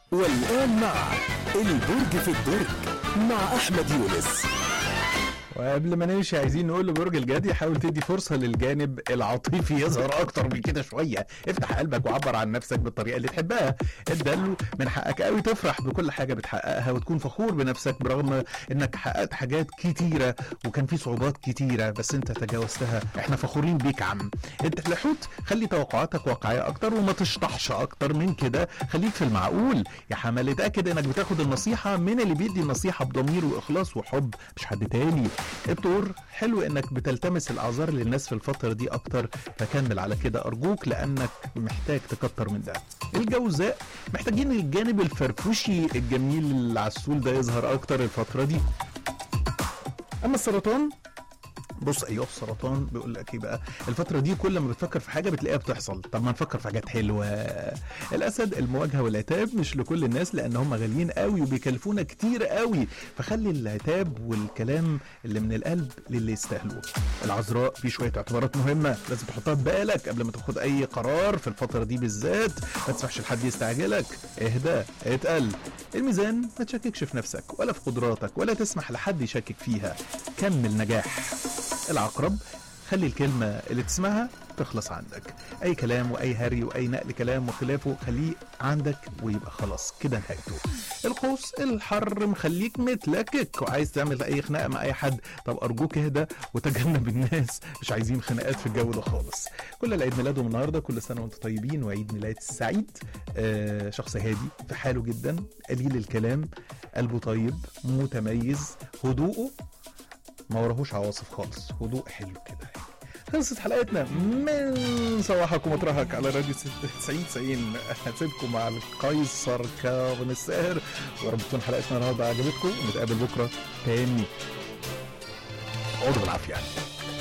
والآن مع البرج في الدرج مع أحمد يونس وقبل ما نمشي عايزين نقول لبرج الجدي حاول تدي فرصه للجانب العاطفي يظهر اكتر من كده شويه افتح قلبك وعبر عن نفسك بالطريقه اللي تحبها اداله من حقك قوي تفرح بكل حاجه بتحققها وتكون فخور بنفسك برغم انك حققت حاجات كتيره وكان في صعوبات كتيره بس انت تجاوزتها احنا فخورين بيك عم انت الحوت خلي توقعاتك واقعيه اكتر وما تشطحش اكتر من كده خليك في المعقول يا حمال اتاكد انك بتاخد النصيحه من اللي بيدي النصيحه بضمير واخلاص وحب مش حد تاني الطور حلو انك بتلتمس الاعذار للناس في الفتره دي اكتر فكمل على كده ارجوك لانك محتاج تكتر من ده الجوزاء محتاجين الجانب الفرفوشي الجميل العسول ده يظهر اكتر الفتره دي اما السرطان بص ايها السرطان بيقول لك ايه بقى الفتره دي كل ما بتفكر في حاجه بتلاقيها بتحصل طب ما نفكر في حاجات حلوه الاسد المواجهه والعتاب مش لكل الناس لان هم غاليين قوي وبيكلفونا كتير قوي فخلي العتاب والكلام اللي من القلب للي يستاهلوه العذراء في شويه اعتبارات مهمه لازم تحطها في بالك قبل ما تاخد اي قرار في الفتره دي بالذات ما تسمحش لحد يستعجلك اهدى اتقل الميزان ما تشككش في نفسك ولا في قدراتك ولا تسمح لحد يشكك فيها كمل نجاح العقرب خلي الكلمة اللي تسمعها تخلص عندك أي كلام وأي هري وأي نقل كلام وخلافه خليه عندك ويبقى خلاص كده نهايته القوس الحر مخليك متلكك وعايز تعمل أي خناقة مع أي حد طب أرجوك اهدى وتجنب الناس مش عايزين خناقات في الجو ده خالص كل اللي عيد ميلادهم النهاردة كل سنة وانتم طيبين وعيد ميلاد سعيد آه شخص هادي في حاله جدا قليل الكلام قلبه طيب متميز هدوءه ما وراهوش عواصف خالص هدوء حلو كده خلصت حلقتنا من صباحك ومطرحك على راديو 90 90 هسيبكم مع القيصر كاظم الساهر ويا رب تكون حلقتنا النهارده عجبتكم ونتقابل بكره تاني اقعدوا بالعافيه